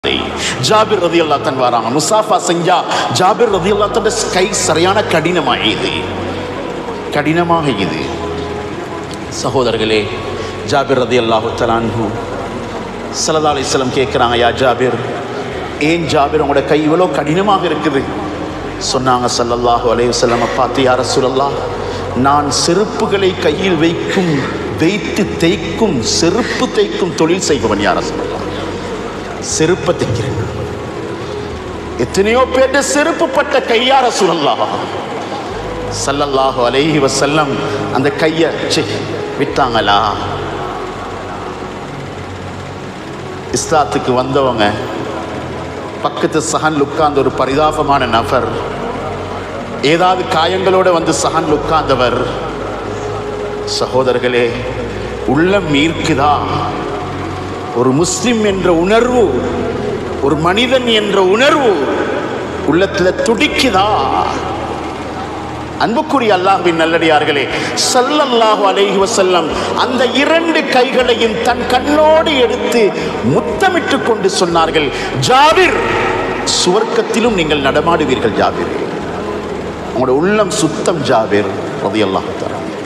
ஜாபிர் ரதி அல்லா தன் வராங்க முசாஃபா செஞ்சா ஜாபிர் ரதி அல்லா தன் கை சரியான கடினமாக இது கடினமாக இது சகோதரர்களே ஜாபிர் ரதி அல்லாஹு தலான்ஹு சல்லா அலிஸ்லம் கேட்குறாங்க யா ஜாபிர் ஏன் ஜாபிர் உங்களோட கை இவ்வளோ கடினமாக இருக்குது சொன்னாங்க சல்லல்லாஹு அலைஹி வஸல்லம் பார்த்து யார சொல்லல்லா நான் செருப்புகளை கையில் வைக்கும் வைத்து தேய்க்கும் செருப்பு தேய்க்கும் தொழில் செய்பவன் யார சொல்லலாம் செருப்பை தைக்கிறேன் எத்தனையோ பேர் செருப்பு பட்ட கையார சொல்லலாம் சல்லல்லாஹு அலைஹி வஸல்லம் அந்த கையை ச்சே விட்டாங்களா இஸ்லாத்துக்கு வந்தவங்க பக்கத்து சஹன் உட்கார்ந்த ஒரு பரிதாபமான நபர் ஏதாவது காயங்களோட வந்து சஹன் உட்கார்ந்தவர் சகோதரர்களே உள்ளம் ஈர்க்குதா ஒரு முஸ்லிம் என்ற உணர்வு ஒரு மனிதன் என்ற உணர்வு உள்ளத்துல துடிக்குதா அன்புக்குரிய அல்லாஹ்வின் நல்லடியார்களே ஸல்லல்லாஹு அலைஹி வஸல்லம் அந்த இரண்டு கைகளையும் தன் கண்ணோடு எடுத்து முத்தமிட்டு கொண்டு சொன்னார்கள் ஜாபிர் சுவர்க்கத்திலும் நீங்கள் நடமாடுவீர்கள் ஜாபிர் உங்களோட உள்ளம் சுத்தம் ஜாபிர் ரலியல்லாஹு தஆலா